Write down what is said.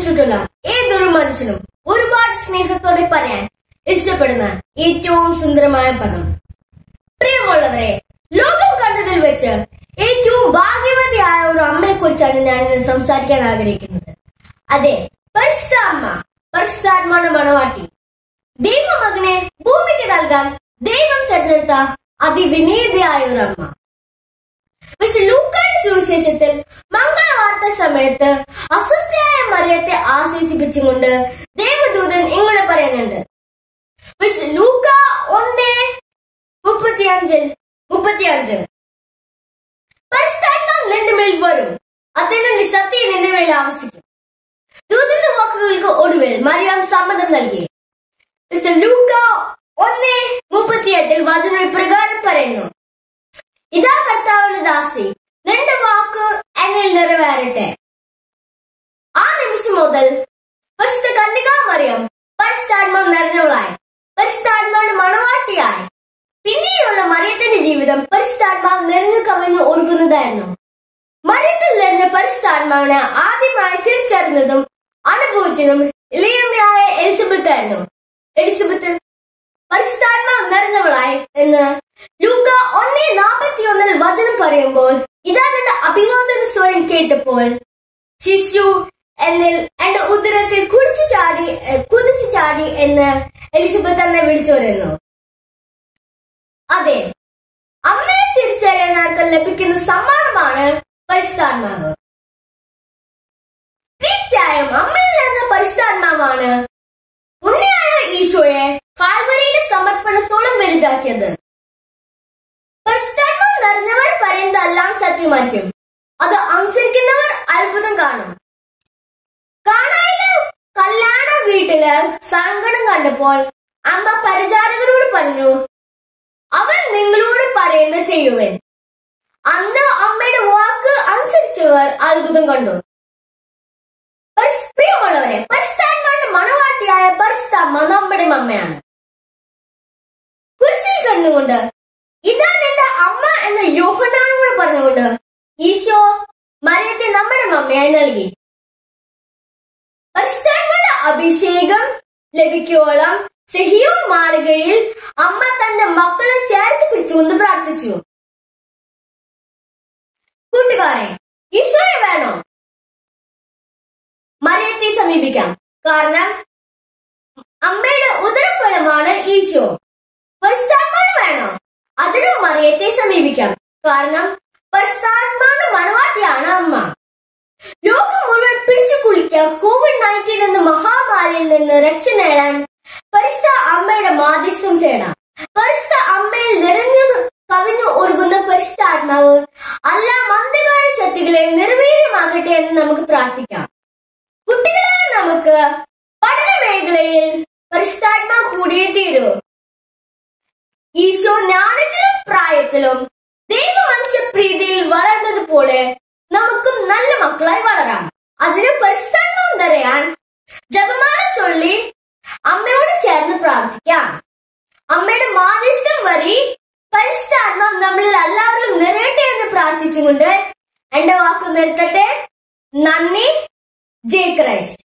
കുറിച്ചിട്ടുള്ള ഏതൊരു മനുഷ്യനും ഒരുപാട് സ്നേഹത്തോടെ പറയാൻ ഇഷ്ടപ്പെടുന്ന ഏറ്റവും സുന്ദരമായ പദം പ്രിയമുള്ളവരെ ലോകം കണ്ടതിൽ വെച്ച് ഏറ്റവും ഭാഗ്യവതിയായ ഒരു അമ്മയെ കുറിച്ചാണ് ഞാൻ ഇന്ന് സംസാരിക്കാൻ ആഗ്രഹിക്കുന്നത് അതെ പരിശുദ്ധ അമ്മ പരിശുദ്ധാത്മാവിന്റെ മണവാട്ടി ദൈവമകനെ ഭൂമിക്ക് നൽകാൻ ദൈവം തെരഞ്ഞെടുത്ത അതിവിനീതയായ ഒരു അമ്മ പക്ഷെ ലൂക്കാന്റെ സുവിശേഷത്തിൽ മംഗളവാർത്ത സമയത്ത് അസ്വസ്ഥയായ മറിയത്തെ ആശ്വസിപ്പിച്ചുകൊണ്ട് ദേവദൂതൻ ഇങ്ങനെ പറയുന്നുണ്ട് പക്ഷെ ലൂക്ക ഒന്ന് മുപ്പത്തിയഞ്ചിൽ മുപ്പത്തിയഞ്ച് പരിസ്ഥാനം നിന്റെ മേൽ വരും അതിന്റെ ശക്തി നിന്റെ മേൽ ആവസിക്കും ദൂതന്റെ വാക്കുകൾക്ക് ഒടുവിൽ മറിയാം സമ്മതം നൽകി മിസ്റ്റർ ലൂക്ക ഒന്ന് മുപ്പത്തിയെട്ടിൽ വചന പ്രകാരം പറയുന്നു ഇതാ കർത്താവിന്റെ ദാസി നിന്റെ വാക്ക് എന്നിൽ നിറവേറട്ടെ ആ നിമിഷം മുതൽ പരിശുദ്ധ കന്യകാ മറിയം പരിശുദ്ധാത്മാവ് നിറഞ്ഞവളായി പരിശുദ്ധാത്മാവിന്റെ മണവാട്ടിയായി പിന്നീടുള്ള മറിയത്തിന്റെ ജീവിതം പരിശുദ്ധാത്മാവ് നിറഞ്ഞു കവിഞ്ഞു ഒരുക്കുന്നതായിരുന്നു മറിയത്തിൽ നിറഞ്ഞ പരിശുദ്ധാത്മാവിനെ ആദ്യമായി തിരിച്ചറിഞ്ഞതും അനുഭവിച്ചതും ഇളയമ്മയായ എലിസബത്ത് ആയിരുന്നു എലിസബത്ത് പരിശുദ്ധാത്മാവ് നിറഞ്ഞവളായി എന്ന് ലൂക്ക ഒന്നേ നാൽപ്പത്തി ഒന്നിൽ വചനം പറയുമ്പോൾ ഇതാ എന്റെ അഭിവാദന സ്വരം കേട്ടപ്പോൾ ശിശു എന്നിൽ എന്റെ ഉദരത്തിൽ കുടിച്ചു ചാടി എ, കുതിച്ചു ചാടി എന്ന് എലിസബത്ത് എന്നെ വിളിച്ചു വരുന്നു അതെ അമ്മയെ തിരിച്ചറിയാൻ ആർക്ക് ലഭിക്കുന്ന സമ്മാനമാണ് പരിശുദ്ധാത്മാവ് തീർച്ചയായും അമ്മയിൽ നിന്ന് പരിശുദ്ധാത്മാവാണ് ഉണ്ണിയായ ഈശോയെ കാൽവരിയിലെ സമർപ്പണത്തോളം വലുതാക്കിയത് പരിശുദ്ധാത്മാവ് നിറഞ്ഞവർ പറയുന്നതെല്ലാം സത്യമായിരിക്കും അത് അനുസരിക്കുന്നവർ അത്ഭുതം കാണും കാണായിലെ കല്യാണ വീട്ടില് സങ്കടം കണ്ടപ്പോൾ അമ്മ പരിചാരകരോട് പറഞ്ഞു അവൻ നിങ്ങളോട് പറയുന്നത് ചെയ്യുവൻ അന്ന് അമ്മയുടെ വാക്ക് അനുസരിച്ചവർ അത്ഭുതം കണ്ടു പരിശ്- പ്രിയമുള്ളവരെ പരിശുദ്ധാത്മാവിന്റെ മണവാട്ടിയായ പരിശുദ്ധമ്മ നമ്മുടെ അമ്മയാണ് കുരിശിൽ കണ്ടുകൊണ്ട് ഇതാ എന്റെ അമ്മ എന്ന യോഹനാണ് കൂടെ പറഞ്ഞുകൊണ്ട് ഈശോ മറിയത്തെ നമ്മുടെ അമ്മയായി നൽകി പരിശുദ്ധാത്മാവിന്റെ അഭിഷേകം ലഭിക്കോളം സെഹിയോൻ മാളികയിൽ അമ്മ തന്റെ മക്കളെ ചേർത്ത് പിടിച്ചുകൊണ്ട് പ്രാർത്ഥിച്ചു കൂട്ടുകാരെ ഈശോയെ വേണോ മറിയത്തെ സമീപിക്കാം കാരണം അമ്മയുടെ ഉദരഫലമാണ് ഈശോ പരിശുദ്ധാത്മാവിന് വേണോ അതിനും മറിയത്തെ സമീപിക്കാം കാരണം പരിശുദ്ധാത്മാവിന്റെ മണവാട്ടിയാണ് അമ്മ ലോകം മുഴുവൻ പിടിച്ചു കുളിക്കാൻ കോവിഡ് നയൻറ്റീൻ എന്ന മഹാമാരിയിൽ നിന്ന് രക്ഷ നേടാൻ പരിശുദ്ധ അമ്മയുടെ മാധ്യസ്ഥം തേടാം പരിശുദ്ധ അമ്മയിൽ നിറഞ്ഞു കവിഞ്ഞു ഒഴുകുന്ന പരിശുദ്ധാത്മാവ് എല്ലാ അന്ധകാര ശക്തികളെ നിർവീര്യമാകട്ടെ എന്ന് നമുക്ക് പ്രാർത്ഥിക്കാം കുട്ടികളെ നമുക്ക് പഠന മേഖലയിൽ പരിശുദ്ധാത്മാ കൂടിയേ തീരൂ ഈശോ ജ്ഞാനത്തിലും പ്രായത്തിലും ദൈവമനുഷ്യ പ്രീതിയിൽ വളർന്നതുപോലെ നമുക്കും നല്ല മക്കളായി വളരാം അതിന് പരിസ്ഥാനം തരയാൻ ജപമാല ചൊല്ലി അമ്മയോട് ചേർന്ന് പ്രാർത്ഥിക്കാം അമ്മയുടെ മാധ്യസ്ഥം വരി പരിസ്ഥാനം നമ്മളിൽ എല്ലാവരും നിറയട്ടെ എന്ന് പ്രാർത്ഥിച്ചുകൊണ്ട് എന്റെ വാക്ക് നിർത്തട്ടെ നന്ദി ജയ് ക്രൈസ്റ്റ്